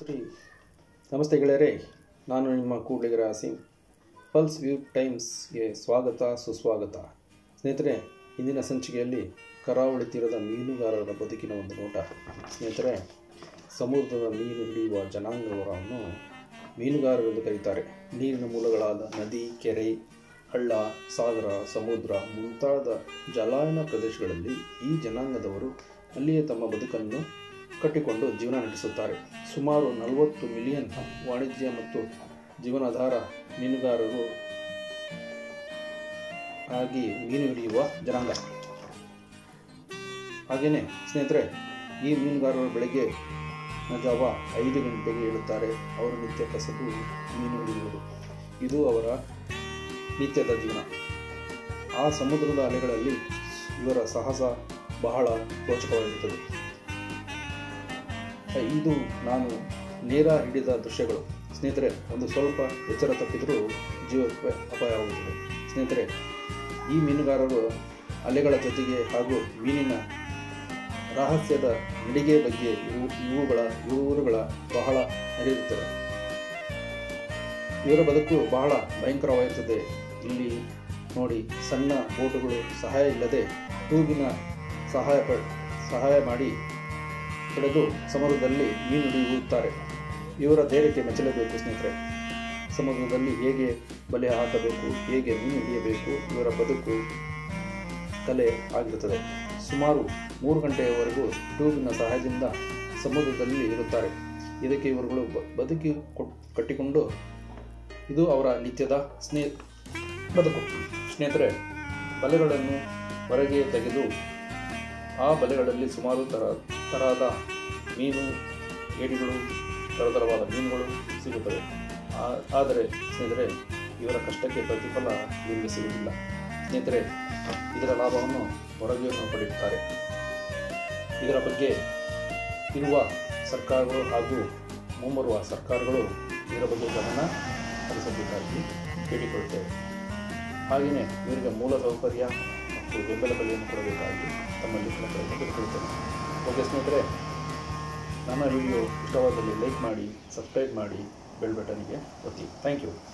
ಶ್ರೀ ನಮಸ್ತೆ ಗೆಳೆಯರೇ ನಾನು ನಿಮ್ಮ ಕೂಡ್ಲಿಗರ ಸಿಂಗ್ ಪಲ್ಸ್ ವ್ಯೂ ಟೈಮ್ಸ್ಗೆ ಸ್ವಾಗತ ಸುಸ್ವಾಗತ ಸ್ನೇಹಿತರೆ ಇಂದಿನ ಸಂಚಿಕೆಯಲ್ಲಿ ಕರಾವಳಿ ತೀರದ ಮೀನುಗಾರರ ಬದುಕಿನ ಒಂದು ನೋಟ ಸ್ನೇಹಿತರೆ ಸಮುದ್ರದ ಮೀನು ಹಿಡಿಯುವ ಜನಾಂಗವನ್ನು ಮೀನುಗಾರರೆಂದು ಕರೆಯುತ್ತಾರೆ ನೀರಿನ ಮೂಲಗಳಾದ ನದಿ ಕೆರೆ ಹಳ್ಳ ಸಾಗರ ಸಮುದ್ರ ಮುಂತಾದ ಜಲಾಯನ ಪ್ರದೇಶಗಳಲ್ಲಿ ಈ ಜನಾಂಗದವರು ಅಲ್ಲಿಯೇ ತಮ್ಮ ಬದುಕನ್ನು ಕಟ್ಟಿಕೊಂಡು ಜೀವನ ನಡೆಸುತ್ತಾರೆ ಸುಮಾರು ನಲವತ್ತು ಮಿಲಿಯನ್ ವಾಣಿಜ್ಯ ಮತ್ತು ಜೀವನಾಧಾರ ಮೀನುಗಾರರು ಆಗಿ ಮೀನು ಹಿಡಿಯುವ ಜನಾಂಗ ಹಾಗೆಯೇ ಸ್ನೇಹಿತರೆ ಈ ಮೀನುಗಾರರು ಬೆಳಗ್ಗೆ ಜಾವ ಐದು ಗಂಟೆಗೆ ಏಳುತ್ತಾರೆ ಅವರ ನಿತ್ಯ ಕಸಬು ಮೀನು ಹಿಡಿಯುವುದು ಇದು ಅವರ ನಿತ್ಯದ ಜೀವನ ಆ ಸಮುದ್ರದ ಅಲೆಗಳಲ್ಲಿ ಇವರ ಸಾಹಸ ಬಹಳ ರೋಚಕವಾಗಿರುತ್ತದೆ ಇದು ನಾನು ನೇರ ಹಿಡಿದ ದೃಶ್ಯಗಳು ಸ್ನೇಹಿತರೆ ಒಂದು ಸ್ವಲ್ಪ ಎಚ್ಚರ ತಪ್ಪಿದರೂ ಜೀವಕ್ಕೆ ಅಪಾಯವಾಗುತ್ತದೆ ಸ್ನೇಹಿತರೆ ಈ ಮೀನುಗಾರರು ಅಲೆಗಳ ಜೊತೆಗೆ ಹಾಗೂ ಮೀನಿನ ರಹಸ್ಯದ ನಡಿಗೆ ಬಗ್ಗೆ ಇವು ಇವುಗಳ ಇವರುಗಳ ಬಹಳ ಅರಿಯುತ್ತದೆ ಇವರ ಬದುಕು ಬಹಳ ಭಯಂಕರವಾಗಿರುತ್ತದೆ ಇಲ್ಲಿ ನೋಡಿ ಸಣ್ಣ ಬೋಟುಗಳು ಸಹಾಯ ಇಲ್ಲದೆ ತೂಗಿನ ಸಹಾಯ ಪ ಸಹಾಯ ಮಾಡಿ ಹಿಡಿದು ಸಮುದ್ರದಲ್ಲಿ ಮೀನು ಹಿಡಿಯುತ್ತಾರೆ ಇವರ ಧೈರ್ಯಕ್ಕೆ ಮೆಚ್ಚಲೇಬೇಕು ಸ್ನೇಹಿತರೆ ಸಮುದ್ರದಲ್ಲಿ ಹೇಗೆ ಬಲೆ ಹಾಕಬೇಕು ಹೇಗೆ ಮೀನು ಹಿಡಿಯಬೇಕು ಇವರ ಬದುಕು ಕಲೆ ಆಗಿರುತ್ತದೆ ಸುಮಾರು ಮೂರು ಗಂಟೆಯವರೆಗೂ ಟ್ಯೂಬಿನ ಸಹಾಯದಿಂದ ಸಮುದ್ರದಲ್ಲಿ ಇರುತ್ತಾರೆ ಇದಕ್ಕೆ ಇವರುಗಳು ಬ- ಬದುಕಿ ಕೊಟ್- ಕಟ್ಟಿಕೊಂಡು ಇದು ಅವರ ನಿತ್ಯದ ಸ್ನೇಹ ಬದುಕು ಸ್ನೇಹಿತರೆ ಬಲೆಗಳನ್ನು ಹೊರಗೆ ತೆಗೆದು ಆ ಬಲೆಗಳಲ್ಲಿ ಸುಮಾರು ಥರ ತರಹದ ಮೀನು ಏಡಿಗಳು ಥರಥರವಾದ ಮೀನುಗಳು ಸಿಗುತ್ತವೆ ಆ- ಆದರೆ ಸ್ನೇಹಿತರೆ ಇವರ ಕಷ್ಟಕ್ಕೆ ಪ್ರತಿಫಲ ಇವರಿಗೆ ಸಿಗುವುದಿಲ್ಲ ಸ್ನೇಹಿತರೆ ಇದರ ಲಾಭವನ್ನು ಹೊರಗೆಯನ್ನು ಪಡೆಯುತ್ತಾರೆ ಇದರ ಬಗ್ಗೆ ಇರುವ ಸರ್ಕಾರಗಳು ಹಾಗೂ ಮುಂಬರುವ ಸರ್ಕಾರಗಳು ಇದರ ಬಗ್ಗೆ ಗಮನ ಹರಿಸಬೇಕಾಗಿ ಕೇಳಿಕೊಳ್ಳುತ್ತೇವೆ ಹಾಗೆಯೇ ಇವರಿಗೆ ಮೂಲ ಸೌಕರ್ಯ ಮತ್ತು ಬೆಂಬಲ ಬೆಲೆಯನ್ನು ಕೊಡಬೇಕಾಗಿ ತಮ್ಮಲ್ಲಿ ಕಳಕಳಿಯನ್ನು ಕೇಳಿಕೊಳ್ಳುತ್ತೇನೆ ಓಕೆ ಸ್ನೇಹಿತರೆ ನನ್ನ ವಿಡಿಯೋ ಇಷ್ಟವಾದಲ್ಲಿ ಲೈಕ್ ಮಾಡಿ ಸಬ್ಸ್ಕ್ರೈಬ್ ಮಾಡಿ ಬೆಲ್ ಬಟನ್ಗೆ ಒತ್ತಿ ಥ್ಯಾಂಕ್ ಯು